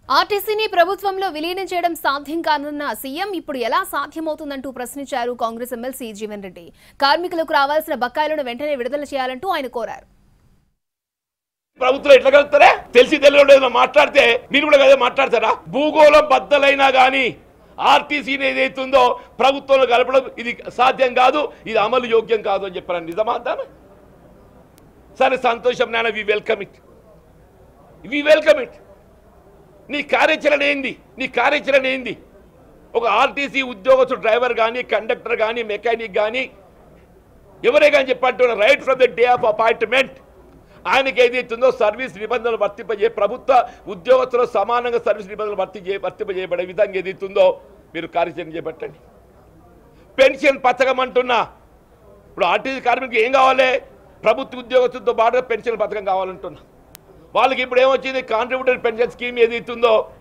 ఆర్టీసీని ప్రభుత్వంలో విలీనం చేయడం సాధ్యం కానున్న సీఎం ఇప్పుడు ఎలా సాధ్యమవుతుందంటూ ప్రశ్నించారు కాంగ్రెస్ ఎమ్మెల్సీ జీవన్ రెడ్డి కార్మికులకు రావాల్సిన బకాయిలను వెంటనే విడుదల చేయాలంటూ ఆయన కోరారు ప్రభుత్వం ఎట్లా కలుగుతారా తెలిసి తెలియడం ఏదైనా మాట్లాడితే మీరు కూడా అదే మాట్లాడతారా భూగోళం బద్దలైనా కానీ ఆర్టీసీని ఏదైతుందో ప్రభుత్వంలో కలపడం ఇది సాధ్యం కాదు ఇది అమలు యోగ్యం కాదు అని చెప్పారు నిజమా అంటారా సరే సంతోషం నాన్న we welcome it we welcome it నీ కార్యాచరణ ఏంది నీ కార్యాచరణ ఏంది ఒక ఆర్టీసీ ఉద్యోగస్తుడు డ్రైవర్ కానీ కండక్టర్ కానీ మెకానిక్ కానీ ఎవరే కానీ చెప్పంటున్న right from the day of appointment ఆయనకి ఏదైతుందో సర్వీస్ నిబంధనలు వర్తింపజే ప్రభుత్వ ఉద్యోగస్తులు సమానంగా సర్వీస్ నిబంధనలు వర్తి వర్తింపజేయబడే విధంగా ఏదైతుందో మీరు కార్యాచరణ చేపట్టండి పెన్షన్ పథకం అంటున్నా ఇప్పుడు ఆర్టీసీ కార్మికులకు ఏం కావాలి ప్రభుత్వ ఉద్యోగస్తులతో పాటుగా పెన్షన్ పథకం కావాలంటున్నా వాళ్ళకి ఇప్పుడు ఏమొచ్చింది కాంట్రిబ్యూటర్ పెన్షన్ స్కీమ్ ఏదైతుందో